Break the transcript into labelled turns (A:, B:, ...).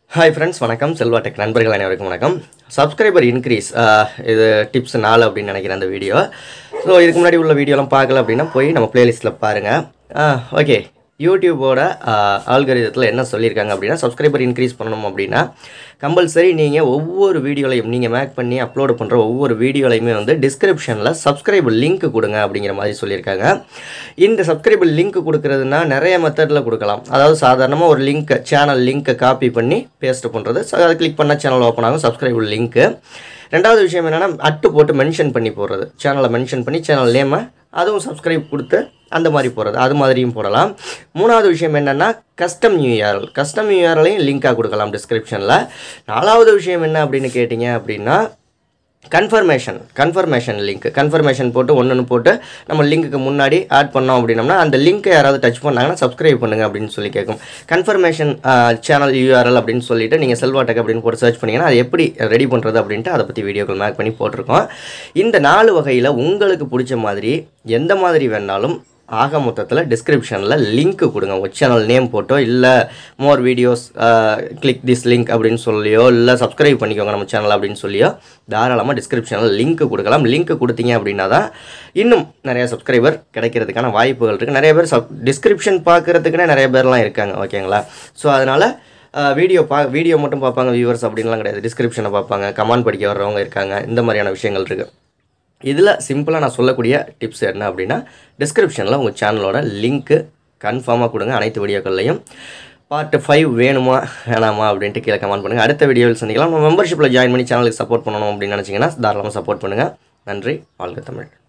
A: hi friends வணக்கம் Selva tech நண்பர்கள் அனைவருக்கும் வணக்கம் சப்ஸ்கிரைபர் இன்க்ரீஸ் இது டிப்ஸ் நாலு அப்படின்னு நினைக்கிறேன் அந்த வீடியோ ஸோ இதுக்கு முன்னாடி உள்ள வீடியோலாம் பார்க்கல அப்படின்னா போய் நம்ம பிளேலிஸ்ட்டில் பாருங்கள் ஓகே யூடியூபோட ஆல்கரிதத்தில் என்ன சொல்லியிருக்காங்க அப்படின்னா சப்ஸ்கிரைபர் இன்க்ரீஸ் பண்ணணும் அப்படின்னா கம்பல்சரி நீங்கள் ஒவ்வொரு வீடியோலையும் நீங்கள் மேக் பண்ணி அப்லோட் பண்ணுற ஒவ்வொரு வீடியோலையுமே வந்து டிஸ்கிரிப்ஷனில் சப்ஸ்கிரைப் லிங்க் கொடுங்க அப்படிங்கிற மாதிரி சொல்லியிருக்காங்க இந்த சப்ஸ்கிரைப் லிங்க் கொடுக்குறதுனா நிறைய மெத்தடில் கொடுக்கலாம் அதாவது சாதாரணமாக ஒரு லிங்க் சேனல் லிங்க்கை காப்பி பண்ணி பேஸ்ட் பண்ணுறது ஸோ அதை கிளிக் பண்ணால் சேனல் ஓப்பன் ஆகும் சப்ஸ்கிரைப் லிங்க்கு ரெண்டாவது விஷயம் என்னென்னா அட்டு போட்டு மென்ஷன் பண்ணி போடுறது சேனலை மென்ஷன் பண்ணி சேனல் நேமை அதுவும் சப்ஸ்கிரைப் கொடுத்து அந்த மாதிரி போடுறது அது மாதிரியும் போடலாம் மூணாவது விஷயம் என்னென்னா கஸ்டம் யூஆர்எல் கஸ்டம் யூஆர்எலையும் லிங்காக கொடுக்கலாம் டிஸ்கிரிப்ஷனில் நாலாவது விஷயம் என்ன அப்படின்னு கேட்டிங்க அப்படின்னா கன்ஃபர்மேஷன் கன்ஃபர்மேஷன் லிங்க் கன்ஃபர்மேஷன் போட்டு ஒன்று போட்டு நம்ம லிங்க்குக்கு முன்னாடி ஆட் பண்ணோம் அப்படின்னம்னா அந்த லிங்க்கை யாராவது டச் பண்ணாங்கன்னா சப்ஸ்கிரைப் பண்ணுங்க அப்படின்னு சொல்லி கேட்கும் கன்ஃபர்மேஷன் சேனல் யூஆர்எல் அப்படின்னு சொல்லிட்டு நீங்கள் செல்வாடெக் அப்படின்னு போட்டு சர்ச் பண்ணிங்கன்னா அது எப்படி ரெடி பண்ணுறது அப்படின்ட்டு அதை பற்றி வீடியோக்கள் மேக் பண்ணி போட்டிருக்கோம் இந்த நாலு வகையில் உங்களுக்கு பிடிச்ச மாதிரி எந்த மாதிரி வேணாலும் ஆக மொத்தத்தில் டிஸ்கிரிப்ஷனில் லிங்க் கொடுங்க உங்கள் சேனல் நேம் போட்டோ இல்லை more videos click this link அப்படின்னு சொல்லியோ இல்லை சப்ஸ்கிரைப் பண்ணிக்கோங்க நம்ம சேனல் அப்படின்னு சொல்லியோ தாராளமாக டிஸ்கிரிப்ஷனில் லிங்க் கொடுக்கலாம் லிங்க் கொடுத்தீங்க அப்படின்னா தான் இன்னும் நிறைய சப்ஸ்கிரைபர் கிடைக்கிறதுக்கான வாய்ப்புகள் இருக்குது நிறைய பேர் சப் டிஸ்கிரிப்ஷன் பார்க்குறதுக்குன்னே நிறைய பேர்லாம் இருக்காங்க ஓகேங்களா ஸோ அதனால் வீடியோ பா வீடியோ மட்டும் பார்ப்பாங்க வியூவர்ஸ் அப்படின்லாம் கிடையாது டிஸ்கிரிப்ஷனை பார்ப்பாங்க கமெண்ட் படிக்க வர்றவங்க இருக்காங்க இந்த மாதிரியான விஷயங்கள் இருக்குது இதில் சிம்பிளாக நான் சொல்லக்கூடிய டிப்ஸ் என்ன அப்படின்னா டிஸ்கிரிப்ஷனில் உங்கள் சேனலோட லிங்க்கு கன்ஃபார்மாக கொடுங்க அனைத்து வீடியோக்கள்லையும் பார்ட் ஃபைவ் வேணுமா வேணாமா அப்படின்ட்டு கீழே கமெண்ட் பண்ணுங்கள் அடுத்த வீடியோவில் சந்திக்கலாம் நம்ம மெம்பர்ஷிப்பில் ஜாயின் பண்ணி சேனலுக்கு சப்போர்ட் பண்ணணும் அப்படின்னு நினச்சிங்கன்னா தாராளமாக சப்போர்ட் பண்ணுங்கள் நன்றி வாழ்க தமிழ்